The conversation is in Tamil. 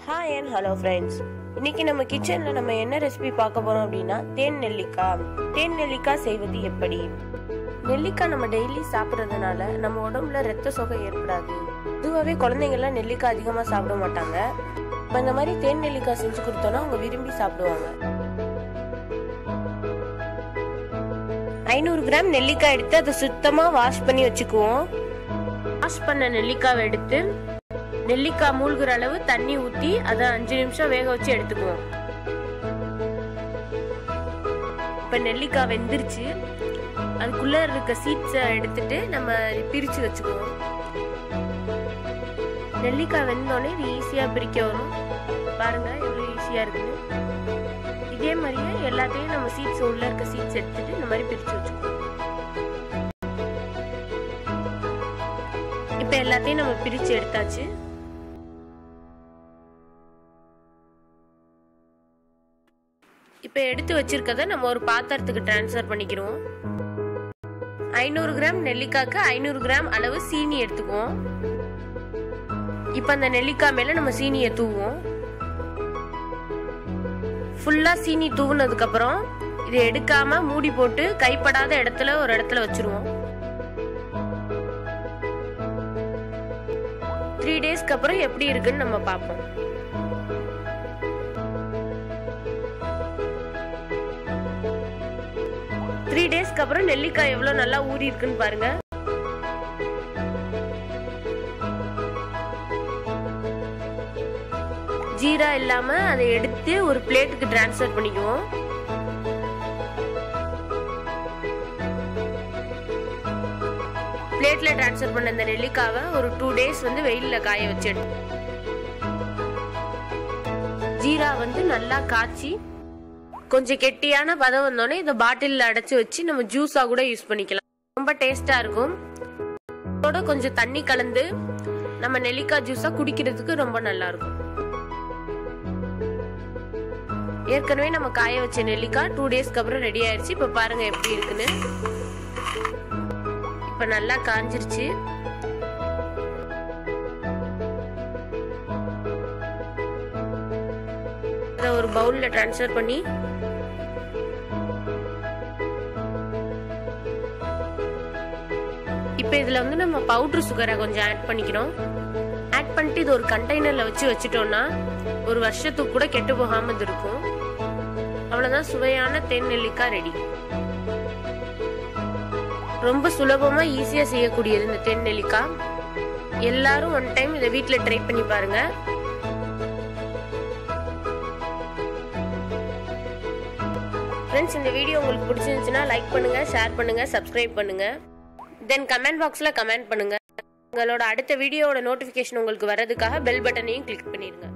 ஹாய் அண்ட் ஹலோ ஃப்ரெண்ட்ஸ் இன்னைக்கு நம்ம கிச்சனில் நம்ம என்ன ரெசிபி பார்க்க போகிறோம் அப்படின்னா தேன் நெல்லிக்காய் தேன் நெல்லிக்காய் செய்வது எப்படி நெல்லிக்காய் நம்ம டெய்லி சாப்பிட்றதுனால நம்ம உடம்புல ரத்த சோகை ஏற்படாது பொதுவாகவே குழந்தைங்கள்லாம் நெல்லிக்காய் அதிகமாக சாப்பிட மாட்டாங்க இப்போ இந்த மாதிரி தேன் நெல்லிக்காய் செஞ்சு கொடுத்தோன்னா அவங்க விரும்பி சாப்பிடுவாங்க ஐநூறு கிராம் நெல்லிக்காய் எடுத்து அதை சுத்தமாக வாஷ் பண்ணி வச்சுக்குவோம் வாஷ் பண்ண நெல்லிக்காவை எடுத்து நெல்லிக்காய் மூழ்கிற அளவு தண்ணி ஊற்றி அதை அஞ்சு நிமிஷம் வேக வச்சு எடுத்துக்குவோம் இப்போ நெல்லிக்காய் வெந்துருச்சு அதுக்குள்ள இருக்க சீட்ஸை எடுத்துட்டு நம்ம பிரித்து வச்சுக்குவோம் நெல்லிக்காய் வெந்தோடனே இது ஈஸியாக பிரிக்க வரும் பாருங்க எவ்வளோ ஈஸியாக இருக்குன்னு இதே மாதிரியே எல்லாத்தையும் நம்ம சீட்ஸ் உள்ள இருக்க சீட்ஸ் எடுத்துட்டு இந்த மாதிரி பிரித்து வச்சுக்குவோம் இப்போ எல்லாத்தையும் நம்ம பிரித்து எடுத்தாச்சு இப்போ எடுத்து வச்சிருக்கத நம்ம ஒரு பாத்திரத்துக்கு டிரான்ஸ்ஃபர் பண்ணிக்கிறோம் ஐநூறு கிராம் நெல்லிக்காய்க்கு ஐநூறு கிராம் அளவு சீனி எடுத்துக்குவோம் இப்போ அந்த நெல்லிக்காய் மேல நம்ம சீனியை தூவோம் ஃபுல்லா சீனி தூவுனதுக்கு அப்புறம் இதை எடுக்காம மூடி போட்டு கைப்படாத இடத்துல ஒரு இடத்துல வச்சிருவோம் த்ரீ டேஸ்க்கு அப்புறம் எப்படி இருக்குன்னு நம்ம பார்ப்போம் த்ரீ டேஸ்க்கு அப்புறம் நெல்லிக்காய் எவ்வளவு நல்லா ஊறி இருக்குன்னு பாருங்க ஜீரா இல்லாம அதை எடுத்து ஒரு பிளேட்டுக்கு டிரான்ஸ்ஃபர் பண்ணிக்குவோம் பிளேட்ல டிரான்ஸ்ஃபர் பண்ண இந்த நெல்லிக்காவை ஒரு டூ டேஸ் வந்து வெயில்ல காய வச்சு எடுத்து ஜீரா வந்து நல்லா காய்ச்சி கொஞ்சம் கெட்டியான பதம் வந்தோடனே இதை பாட்டிலில் அடைச்சி வச்சு நம்ம ஜூஸாக கூட யூஸ் பண்ணிக்கலாம் ரொம்ப டேஸ்டாக இருக்கும் அதோட கொஞ்சம் தண்ணி கலந்து நம்ம நெல்லிக்காய் ஜூஸாக குடிக்கிறதுக்கு ரொம்ப நல்லா இருக்கும் ஏற்கனவே நம்ம காய வச்ச நெல்லிக்காய் டூ டேஸ்க்கு அப்புறம் ரெடி ஆயிடுச்சு இப்போ பாருங்க எப்படி இருக்குன்னு இப்போ நல்லா காஞ்சிருச்சு அதை ஒரு பவுல்ல ட்ரான்ஸ்ஃபர் பண்ணி இப்போ இதில் வந்து நம்ம பவுட்ரு சுகரை கொஞ்சம் ஆட் பண்ணிக்கிறோம் ஆட் பண்ணிட்டு இது ஒரு கண்டெய்னரில் வச்சு வச்சுட்டோம்னா ஒரு வருஷத்துக்கு கூட கெட்டு போகாமல் இது இருக்கும் அவ்வளோதான் சுவையான தேன் நெல்லிக்காய் ரெடி ரொம்ப சுலபமாக ஈஸியாக செய்யக்கூடியது இந்த தேன் நெல்லிக்காய் எல்லாரும் ஒன் டைம் இதை வீட்டில் ட்ரை பண்ணி பாருங்க ஃப்ரெண்ட்ஸ் இந்த வீடியோ உங்களுக்கு பிடிச்சிருந்துச்சுன்னா லைக் பண்ணுங்க ஷேர் பண்ணுங்க சப்ஸ்கிரைப் பண்ணுங்க தென் கமெண்ட் பாக்ஸில் கமெண்ட் பண்ணுங்க உங்களோட அடுத்த வீடியோவோட நோட்டிஃபிகேஷன் உங்களுக்கு வர்றதுக்காக பெல் பட்டனையும் கிளிக் பண்ணிடுங்க